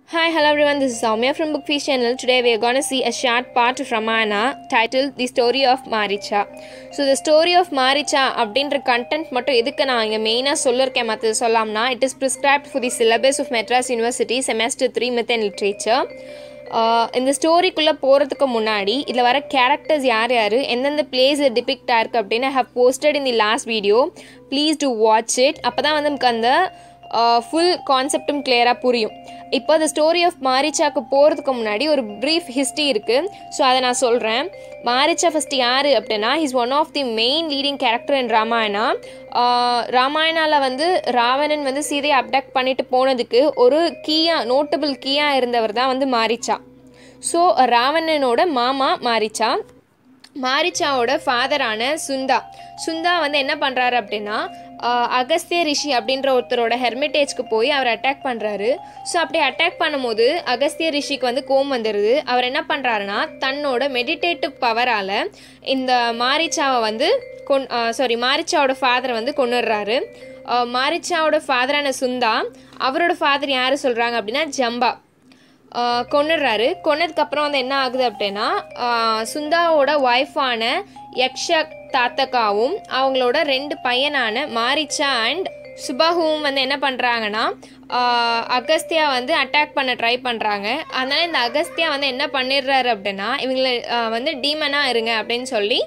Hi, hello everyone. This is Soumya from Bookfeast channel. Today we are going to see a short part of Ramayana titled The Story of Maricha. So the story of Maricha அப்படின்ற content மட்டும் எதுக்கு நான் இங்கே மெயினாக சொல்லியிருக்கேன் மற்றது சொல்லாம்னா it is prescribed for the syllabus of Madras university semester three myth and literature இந்த ஸ்டோரிக்குள்ளே போகிறதுக்கு முன்னாடி இதில் வர கேரக்டர்ஸ் யார் யார் எந்தெந்த பிளேஸில் டிபிக்ட் ஆயிருக்கு அப்படின்னு have posted in the last video please to watch it அப்போ தான் வந்து நமக்கு அந்த ஃபுல் கான்செப்டும் கிளியராக புரியும் இப்போ the ஸ்டோரி ஆஃப் மாரிச்சாக்கு போகிறதுக்கு முன்னாடி ஒரு ப்ரீஃப் ஹிஸ்ட்ரி இருக்குது ஸோ அதை நான் சொல்கிறேன் மாரிச்சா ஃபஸ்ட்டு யார் அப்படின்னா is one of the main leading character in Ramayana ராமாயணாவில் வந்து ராவணன் வந்து சீதையை அப்டாக்ட் பண்ணிட்டு போனதுக்கு ஒரு கீயா நோட்டபிள் கீயா இருந்தவர் தான் வந்து மாரிச்சா ஸோ ராவணனோட மாமா மாரிச்சா மாரிச்சாவோட ஃபாதரான சுந்தா சுந்தா வந்து என்ன பண்ணுறாரு அப்படின்னா ஆஹ், அகஸ்திய ரிஷி அப்படின்ற ஒருத்தரோட ஹெர்மிட்டேஜ்க்கு போய் அவர் அட்டாக் பண்ணுறாரு ஸோ அப்படி அட்டாக் பண்ணும்போது அகஸ்திய ரிஷிக்கு வந்து கோம் வந்துடுது அவர் என்ன பண்ணுறாருன்னா தன்னோட மெடிடேட்டிவ் பவரால் இந்த மாரிச்சாவை வந்து கொன் சாரி மாரிச்சாவோட ஃபாதரை வந்து கொண்டுடுறாரு மாரிச்சாவோட ஃபாதரான சுந்தா அவரோட ஃபாதர் யார் சொல்கிறாங்க அப்படின்னா ஜம்பா கொண்டுடுறாரு கொன்னதுக்கப்புறம் வந்து என்ன ஆகுது அப்படின்னா ஆஹ் சுந்தாவோட ஒய்ஃபான யக்ஷ தாத்தகாவும் அவங்களோட ரெண்டு பையனான மாரிச்சா அண்ட் சுபாகுவும் வந்து என்ன பண்ணுறாங்கன்னா அகஸ்தியா வந்து அட்டாக் பண்ண ட்ரை பண்ணுறாங்க அதனால் இந்த அகஸ்தியா வந்து என்ன பண்ணிடுறாரு அப்படின்னா இவங்களை ஆஹ் வந்து டீமனாக இருங்க அப்படின்னு சொல்லி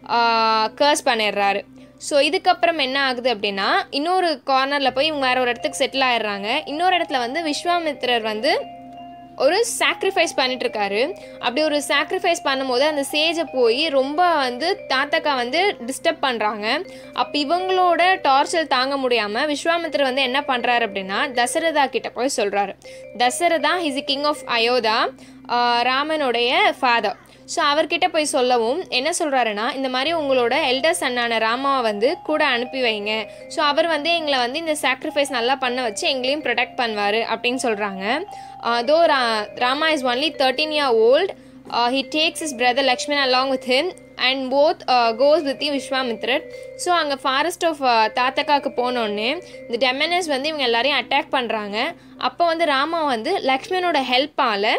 கேர்ஸ் பண்ணிடுறாரு ஸோ இதுக்கப்புறம் என்ன ஆகுது அப்படின்னா இன்னொரு கார்னரில் போய் இவங்க வேற ஒரு இடத்துக்கு செட்டில் ஆயிடுறாங்க இன்னொரு இடத்துல வந்து விஸ்வாமித்திரர் வந்து ஒரு சாக்ரிஃபைஸ் பண்ணிட்டு இருக்காரு அப்படி ஒரு சாக்ரிஃபைஸ் பண்ணும்போது அந்த சேஜை போய் ரொம்ப வந்து தாத்தக்கா வந்து டிஸ்டர்ப் பண்ணுறாங்க அப்போ இவங்களோட டார்ச்சர் தாங்க முடியாமல் விஸ்வாமித்திரர் வந்து என்ன பண்ணுறாரு அப்படின்னா தசரதா கிட்ட போய் சொல்கிறாரு Dasharatha is king of Ayodhya ah ராமனுடைய ஃபாதர் ஸோ அவர்கிட்ட போய் சொல்லவும் என்ன சொல்கிறாருன்னா இந்த மாதிரி உங்களோட எல்டர் சன்னான ராமாவை வந்து கூட அனுப்பி வைங்க ஸோ அவர் வந்து எங்களை வந்து இந்த சாக்ரிஃபைஸ் நல்லா பண்ண வச்சு எங்களையும் ப்ரொடெக்ட் பண்ணுவார் அப்படின்னு சொல்கிறாங்க தோ ரா Rama is only thirteen year old he takes is brother Lakshman along with him and both goes with Vishwamitrar so அங்கே ஃபாரஸ்ட் ஆஃப் தாத்தக்காவுக்கு போனோடனே இந்த டெமனஸ் வந்து இவங்க எல்லாரையும் அட்டாக் பண்ணுறாங்க அப்போ வந்து ராமா வந்து லக்ஷ்மணோட ஹெல்ப்பால்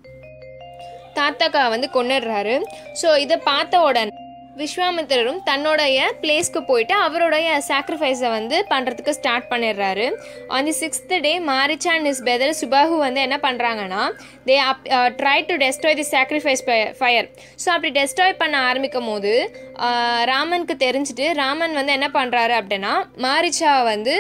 தாத்தாக்கா வந்து கொண்டுடுறாரு ஸோ இதை பார்த்த உடனே விஸ்வாமித்திரரும் தன்னுடைய பிளேஸ்க்கு போயிட்டு அவருடைய சாக்ரிஃபைஸை வந்து பண்ணுறதுக்கு ஸ்டார்ட் பண்ணிடுறாரு on the sixth day Maricha and is brother Subahu வந்து என்ன பண்ணுறாங்கன்னா they up try to destroy the sacrifice fire so அப்படி டெஸ்ட்ராய் பண்ண ஆரம்பிக்கும் போது ஆஹ், ராமனுக்கு தெரிஞ்சுட்டு ராமன் வந்து என்ன பண்ணுறாரு அப்படின்னா மாரிச்சா வந்து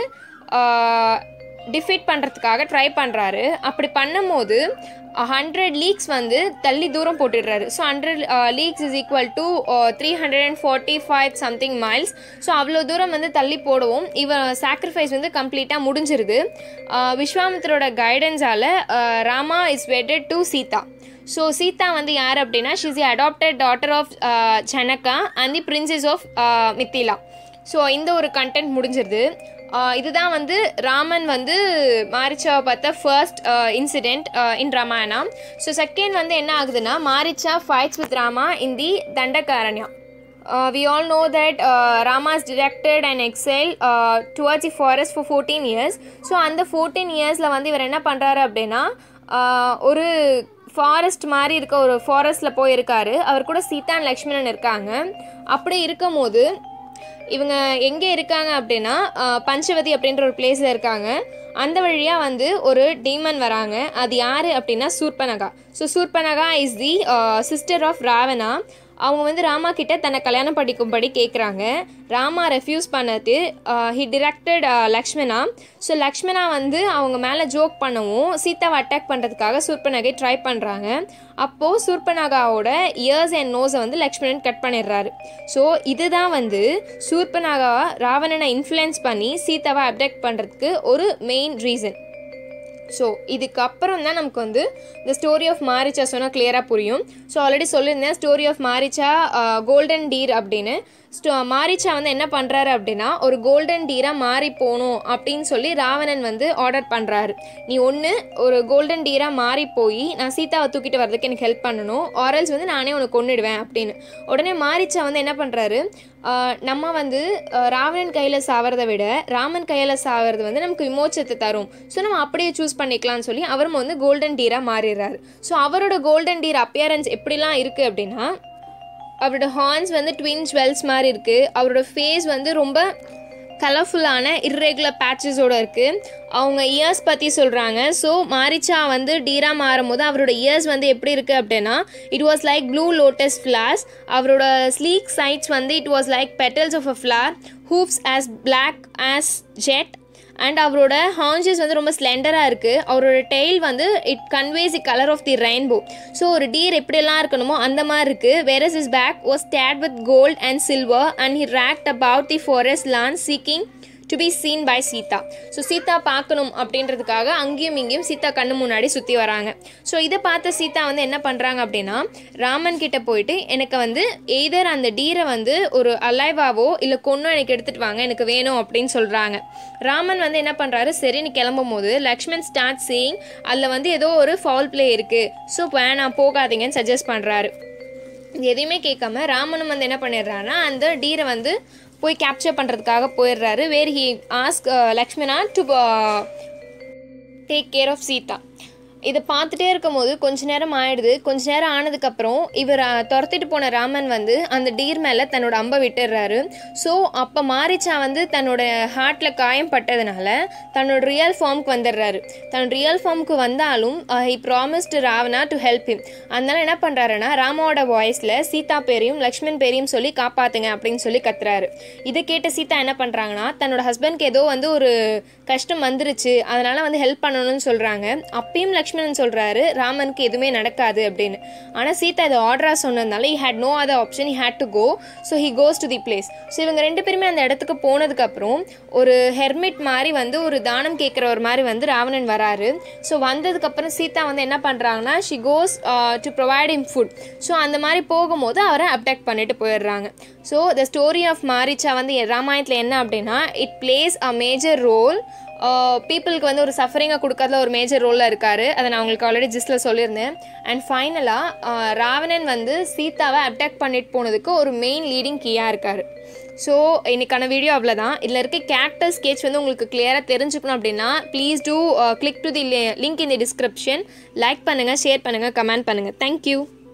டிஃபீட் பண்ணுறதுக்காக ட்ரை பண்ணுறாரு அப்படி பண்ணும்போது ஹண்ட்ரட் லீக்ஸ் வந்து தள்ளி தூரம் போட்டுடுறாரு so hundred leagues is equal to three hundred and forty five something miles so அவ்வளோ தூரம் வந்து தள்ளி போடவும் இவன் சாக்ரிஃபைஸ் வந்து கம்ப்ளீட்டாக முடிஞ்சிருது ஆஹ் விஸ்வாமித்திரோட கைடன்ஸால் Rama is wedded to Sita so Sita வந்து யார் அப்படின்னா she's the adopted daughter of Janaka and the princess of Mithila so இந்த ஒரு கண்டென்ட் முடிஞ்சிருது ஆஹ் இதுதான் வந்து ராமன் வந்து மாரிச்சாவை பார்த்த first incident in Ramayana so second வந்து என்ன ஆகுதுன்னா Maricha fights with Rama in the Dandakaranya Uh, we all know that uh, Rama is directed and exiled uh, towards the forest for 14 years. So அந்த ஃபோர்டீன் இயர்ஸில் வந்து இவர் என்ன பண்ணுறாரு அப்படின்னா uh, ஒரு ஃபாரஸ்ட் மாதிரி இருக்க ஒரு ஃபாரஸ்ட்டில் போயிருக்காரு அவர் கூட சீதா and லக்ஷ்மணன் இருக்காங்க அப்படி இருக்கும்போது இவங்க எங்கே இருக்காங்க அப்படின்னா அஹ், பஞ்சவதி அப்படின்ற ஒரு பிளேஸில் இருக்காங்க அந்த வழியாக வந்து ஒரு டீமன் வராங்க அது யார் அப்படின்னா Surpanakha so Surpanakha is the sister of Ravana அவங்க வந்து ராமா கிட்ட தன்னை கல்யாணம் படிக்கும்படி கேட்குறாங்க ராமா ரெஃப்யூஸ் பண்ணது he directed Lakshmana so Lakshmana வந்து அவங்க மேலே ஜோக் பண்ணவும் சீதாவை அட்டாக் பண்ணுறதுக்காக சூர்பனகை ட்ரை பண்ணுறாங்க அப்போது சூர்பனகாவோட இயர்ஸ் அண்ட் நோஸை வந்து லக்ஷ்மணன் கட் பண்ணிடுறாரு ஸோ இதுதான் வந்து சூர்பனகா ராவணனை இன்ஃப்ளூயன்ஸ் பண்ணி சீதாவை அப்டெக்ட் பண்ணுறதுக்கு ஒரு மெயின் ரீசன் ஸோ இதுக்கப்புறம் தான் நமக்கு வந்து இந்த ஸ்டோரி ஆஃப் மாரிச்சா சொன்னால் கிளியராக புரியும் ஸோ ஆல்ரெடி சொல்லியிருந்தேன் story of Maricha golden deer அப்படின்னு ஸ்டோ மாரிச்சா வந்து என்ன பண்ணுறாரு அப்படின்னா ஒரு கோல்டன் டீராக மாறி போகணும் அப்படின்னு சொல்லி ராவணன் வந்து ஆர்டர் பண்ணுறாரு நீ ஒன்று ஒரு கோல்டன் டீராக மாறி போய் நான் சீதாவை தூக்கிட்டு வர்றதுக்கு எனக்கு ஹெல்ப் பண்ணணும் ஆரல்ஸ் வந்து நானே உனக்கு கொன்னுடுவேன் அப்படின்னு உடனே மாரிச்சா வந்து என்ன பண்ணுறாரு நம்ம வந்து ஆஹ் ராவணன் கையில் சாவறதை விட ராமன் கையில் சாவறது வந்து நமக்கு விமோச்சத்தை தரும் ஸோ நம்ம அப்படியே சூஸ் யூஸ் பண்ணிக்கலாம்னு சொல்லி அவரும் வந்து கோல்டன் டீராக மாறிடுறாரு ஸோ அவரோட கோல்டன் டீர் அப்பியரன்ஸ் எப்படிலாம் இருக்குது அப்படின்னா அவரோட ஹார்ன்ஸ் வந்து ட்வின் ஜுவல்ஸ் மாதிரி இருக்குது அவரோட ஃபேஸ் வந்து ரொம்ப கலர்ஃபுல்லான இர்ரெகுலர் பேச்சஸோட இருக்குது அவங்க இயர்ஸ் பற்றி சொல்கிறாங்க ஸோ மாரிச்சா வந்து டீரா மாறும் போது அவரோட இயர்ஸ் வந்து எப்படி இருக்குது அப்படின்னா it was like blue lotus flowers அவரோட ஸ்லீக் சைட்ஸ் வந்து it was like petals of a flower hoofs as black as jet and அவரோட ஹான்ஜஸ் வந்து ரொம்ப ஸ்லெண்டராக இருக்குது அவரோட டெய்ல் வந்து it conveys the colour of the rainbow so ஒரு டீர் எப்படியெல்லாம் இருக்கணுமோ அந்த மாதிரி இருக்குது whereas is back was dotted with gold and silver and he ranged about the forest lawn seeking to be seen by Sita so Sita பார்க்கணும் அப்படின்றதுக்காக அங்கேயும் இங்கேயும் சீதா கண்ணு முன்னாடி சுற்றி வராங்க ஸோ இதை பார்த்த சீதா வந்து என்ன பண்ணுறாங்க அப்படின்னா ராமன் கிட்ட போயிட்டு எனக்கு வந்து எய்தர் அந்த டீரை வந்து ஒரு அலைவாவோ இல்லை கொன்னோ எனக்கு எடுத்துகிட்டு வாங்க எனக்கு வேணும் அப்படின்னு சொல்கிறாங்க ராமன் வந்து என்ன பண்ணுறாரு சரின்னு கிளம்பும் போது லக்ஷ்மண் ஸ்டார்ட் சேயிங் அதில் வந்து ஏதோ ஒரு ஃபவுல் ப்ளே இருக்குது ஸோ வேணாம் போகாதீங்கன்னு சஜஸ்ட் பண்ணுறாரு இது எதையுமே கேட்காம ராமனும் வந்து என்ன பண்ணிடுறாருன்னா அந்த டீரை வந்து போய் கேப்சர் பண்ணுறதுக்காக போயிடுறாரு where he ask Lakshmana to take care of Sita இதை பார்த்துட்டே இருக்கும்போது கொஞ்ச நேரம் ஆயிடுது கொஞ்ச நேரம் ஆனதுக்கப்புறம் இவர் அஹ், துரத்திட்டு போன ராமன் வந்து அந்த டீர் மேலே தன்னோட அம்பை விட்டுடுறாரு ஸோ அப்போ மாரிச்சா வந்து தன்னோட ஹார்ட்டில் காயம் பட்டதுனால தன்னோட ரியல் ஃபார்முக்கு வந்துடுறாரு தன்னோட ரியல் ஃபார்முக்கு வந்தாலும் he promised Ravana to help him அதனால என்ன பண்ணுறாருன்னா ராமாவோட வாய்ஸில் சீதா பேரையும் லக்ஷ்மண் பேரையும் சொல்லி காப்பாத்துங்க அப்படின்னு சொல்லி கத்துறாரு இதை கேட்ட சீதா என்ன பண்ணுறாங்கன்னா தன்னோட ஹஸ்பண்ட்க்கு ஏதோ வந்து ஒரு கஷ்டம் வந்துருச்சு அதனால வந்து ஹெல்ப் பண்ணணும்னு சொல்கிறாங்க அப்பயும் லக்ஷ்மணன் சொல்கிறாரு ராமனுக்கு எதுவுமே நடக்காது அப்படின்னு ஆனால் சீதா இதை ஆர்டராக சொன்னதுனால he had no other option he had to go so he goes to the place so இவங்க ரெண்டு பேருமே அந்த இடத்துக்கு போனதுக்கப்புறம் ஒரு ஹெர்மிட் மாதிரி வந்து ஒரு தானம் கேட்குற ஒரு மாதிரி வந்து ராவணன் வராரு ஸோ வந்ததுக்கப்புறம் சீதா வந்து என்ன பண்ணுறாங்கன்னா she goes to provide him food so அந்த மாதிரி போகும்போது அவரை அப்டேக் பண்ணிட்டு போயிடுறாங்க so the story of Maricha வந்து ராமாயணத்தில் என்ன அப்படின்னா it plays a major role பீப்புளுக்கு வந்து ஒரு சஃபரிங்கை கொடுக்கறதுல ஒரு மேஜர் ரோலில் இருக்கார் அதை நான் உங்களுக்கு ஆல்ரெடி ஜிஸ்டில் சொல்லியிருந்தேன் அண்ட் ஃபைனலாக ராவணன் வந்து சீதாவை அட்டாக் பண்ணிட்டு போனதுக்கு ஒரு மெயின் லீடிங் கீயாக இருக்கார் ஸோ இன்னைக்கான வீடியோ அவ்வளோதான் இதில் இருக்க கேரக்டர் ஸ்கெட்ச் வந்து உங்களுக்கு கிளியராக தெரிஞ்சுக்கணும் அப்படின்னா please do click to the link in the description like பண்ணுங்கள் ஷேர் பண்ணுங்கள் கமெண்ட் பண்ணுங்கள் தேங்க்யூ